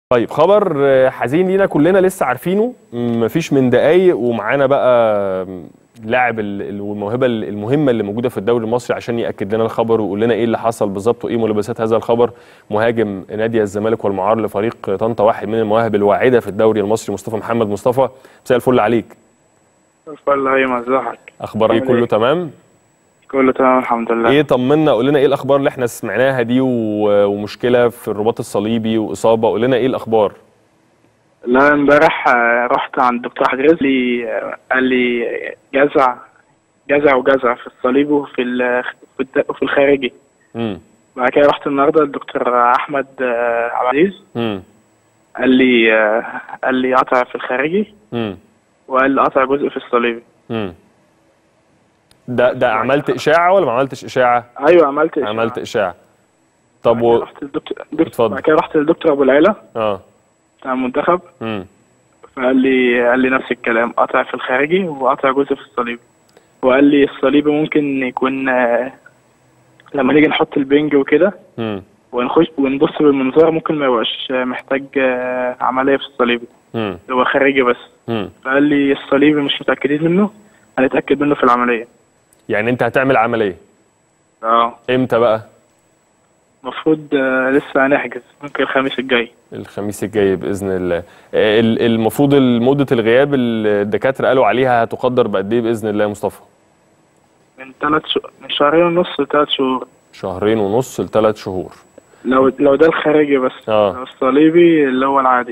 طيب خبر آه، حزين لينا كلنا لسه عارفينه مفيش من دقايق ومعانا بقى لاعب ال- ال- والموهبه ال- المهمه اللي موجوده في الدوري المصري عشان ياكد لنا الخبر ويقول لنا ايه اللي حصل بالظبط وايه ملابسات هذا الخبر مهاجم نادي الزمالك والمعار لفريق طنطا واحد من المواهب الواعده في الدوري المصري مصطفى محمد مصطفى مساء الفل عليك الفل هيما ازيك اخبار ايه عامل كله إيه؟ تمام كله تمام الحمد لله ايه طمنا قول لنا ايه الاخبار اللي احنا سمعناها دي و- ومشكله في الرباط الصليبي واصابه قول لنا ايه الاخبار لا امبارح آه، رحت عند الدكتور احمد رزق لي آه، قال لي جزع جزع وجزع في الصليب وفي ال- في الد- وفي الخارجي امم بعد كده رحت النهارده للدكتور احمد آه، عبد العزيز امم قال لي آه، قال لي قطع في الخارجي امم وقال لي قطع جزء في الصليبي امم ده ده عملت اشاعه ولا ما عملتش اشاعه ايوه عملت إشاعة. عملت اشاعه طب بعد و... كده رحت للدكتور دكتور- اتفضل. بعد كده رحت للدكتور ابو العيله اه بتاع المنتخب امم فقال لي قال لي نفس الكلام قطع في الخارجي وقطع جزء في الصليبي وقال لي الصليبي ممكن يكون آه، لما نيجي نحط البنج وكده امم ونخش ونبص بالمنظار ممكن ما يبقاش آه، محتاج آه، عملية في الصليبي امم هو خارجي بس امم فقال لي الصليبي مش متأكدين منه هنتأكد منه في العملية يعني انت هتعمل عمليه اه امتى بقى المفروض آه، لسه هنحجز ممكن الخميس الجاي الخميس الجاي باذن الله آه، ال- المفروض مده الغياب اللي الدكاتره قالوا عليها هتقدر بقد ايه باذن الله يا مصطفى من ثلاث شهور من شهرين ونص لثلاث شهور شهرين ونص لثلاث شهور لو لو ده الخارجي بس اه. لو الصليبي اللي هو العادي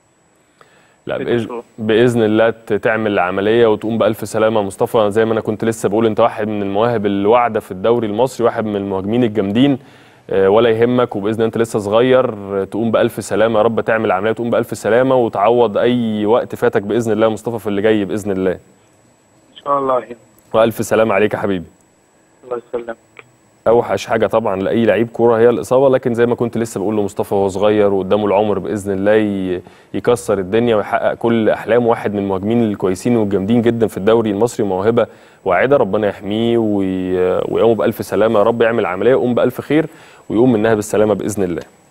لا ست بإذن, شهور. باذن الله ت- تعمل العمليه وتقوم بالف سلامه يا مصطفى زي ما انا كنت لسه بقول انت واحد من المواهب الواعده في الدوري المصري واحد من المهاجمين الجامدين آه، ولا يهمك وباذن الله انت لسه صغير آه، تقوم بالف سلامه يا رب تعمل العمليه وتقوم بالف سلامه وتعوض اي وقت فاتك باذن الله يا مصطفى في اللي جاي باذن الله ان شاء الله هي. والف سلامه عليك يا حبيبي الله يسلمك اوحش حاجه طبعا لاي لعيب كوره هي الاصابه لكن زي ما كنت لسه بقول لمصطفى وهو صغير وقدامه العمر باذن الله ي- يكسر الدنيا ويحقق كل احلامه واحد من المهاجمين الكويسين والجامدين جدا في الدوري المصري موهبه واعده ربنا يحميه وي- ويقوم بالف سلامه يا رب يعمل عمليه ويقوم بالف خير ويقوم منها بالسلامه باذن الله